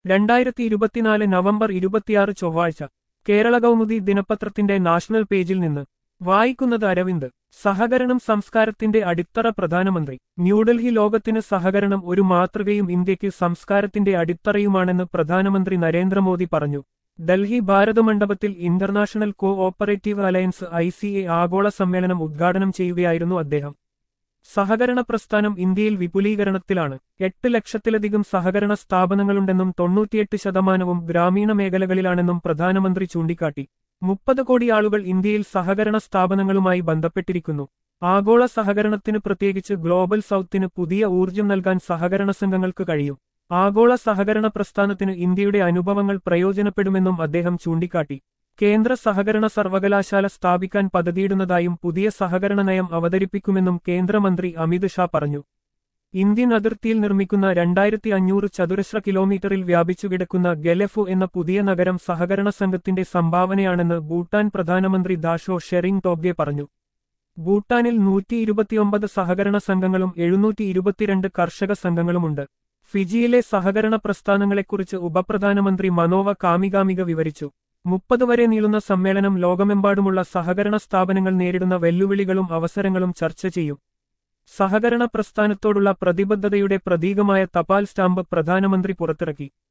രണ്ടായിരത്തി ഇരുപത്തിനാല് നവംബർ ഇരുപത്തിയാറ് ചൊവ്വാഴ്ച കേരള കൗമുദി ദിനപത്രത്തിന്റെ നാഷണൽ പേജിൽ നിന്ന് വായിക്കുന്നത് അരവിന്ദ് സഹകരണം സംസ്കാരത്തിന്റെ അടിത്തറ പ്രധാനമന്ത്രി ന്യൂഡൽഹി ലോകത്തിന് സഹകരണം ഒരു മാതൃകയും ഇന്ത്യയ്ക്ക് സംസ്കാരത്തിന്റെ അടിത്തറയുമാണെന്ന് പ്രധാനമന്ത്രി നരേന്ദ്രമോദി പറഞ്ഞു Delhi ഭാരതമണ്ഡപത്തിൽ international co operative alliance I C A ആഗോള സമ്മേളനം ഉദ്ഘാടനം ചെയ്യുകയായിരുന്നു അദ്ദേഹം സഹകരണ പ്രസ്ഥാനം ഇന്ത്യയിൽ വിപുലീകരണത്തിലാണ് എട്ട് ലക്ഷത്തിലധികം സഹകരണ സ്ഥാപനങ്ങളുണ്ടെന്നും തൊണ്ണൂറ്റിയെട്ട് ശതമാനവും ഗ്രാമീണ മേഖലകളിലാണെന്നും പ്രധാനമന്ത്രി ചൂണ്ടിക്കാട്ടി മുപ്പത് കോടി ആളുകൾ ഇന്ത്യയിൽ സഹകരണ സ്ഥാപനങ്ങളുമായി ബന്ധപ്പെട്ടിരിക്കുന്നു ആഗോള സഹകരണത്തിന് പ്രത്യേകിച്ച് ഗ്ലോബൽ സൗത്തിന് പുതിയ ഊർജ്ജം നൽകാൻ സഹകരണ സംഘങ്ങൾക്ക് കഴിയും ആഗോള സഹകരണ പ്രസ്ഥാനത്തിന് ഇന്ത്യയുടെ അനുഭവങ്ങൾ പ്രയോജനപ്പെടുമെന്നും അദ്ദേഹം ചൂണ്ടിക്കാട്ടി കേന്ദ്ര സഹകരണ സർവകലാശാല സ്ഥാപിക്കാൻ പദ്ധതിയിടുന്നതായും പുതിയ സഹകരണ നയം അവതരിപ്പിക്കുമെന്നും കേന്ദ്രമന്ത്രി അമിത് ഷാ പറഞ്ഞു ഇന്ത്യൻ അതിർത്തിയിൽ നിർമ്മിക്കുന്ന രണ്ടായിരത്തി അഞ്ഞൂറ് ചതുരശ്ര കിലോമീറ്ററിൽ വ്യാപിച്ചുകിടക്കുന്ന ഗെലഫു എന്ന പുതിയ നഗരം സഹകരണ സംഘത്തിന്റെ സംഭാവനയാണെന്ന് ഭൂട്ടാൻ പ്രധാനമന്ത്രി ദാഷോ ഷെറിംഗ് ടോബ്ഗെ പറഞ്ഞു ഭൂട്ടാനിൽ നൂറ്റി ഇരുപത്തിയൊമ്പത് സഹകരണ സംഘങ്ങളും എഴുന്നൂറ്റി ഇരുപത്തിരണ്ട് കർഷക സംഘങ്ങളുമുണ്ട് ഫിജിയിലെ സഹകരണ പ്രസ്ഥാനങ്ങളെക്കുറിച്ച് ഉപപ്രധാനമന്ത്രി മനോവ കാമികാമിക വിവരിച്ചു മുപ്പത് വരെ നീളുന്ന സമ്മേളനം ലോകമെമ്പാടുമുള്ള സഹകരണ സ്ഥാപനങ്ങൾ നേരിടുന്ന വെല്ലുവിളികളും അവസരങ്ങളും ചർച്ച ചെയ്യും സഹകരണ പ്രസ്ഥാനത്തോടുള്ള പ്രതിബദ്ധതയുടെ പ്രതീകമായ തപാൽ സ്റ്റാമ്പ് പ്രധാനമന്ത്രി പുറത്തിറക്കി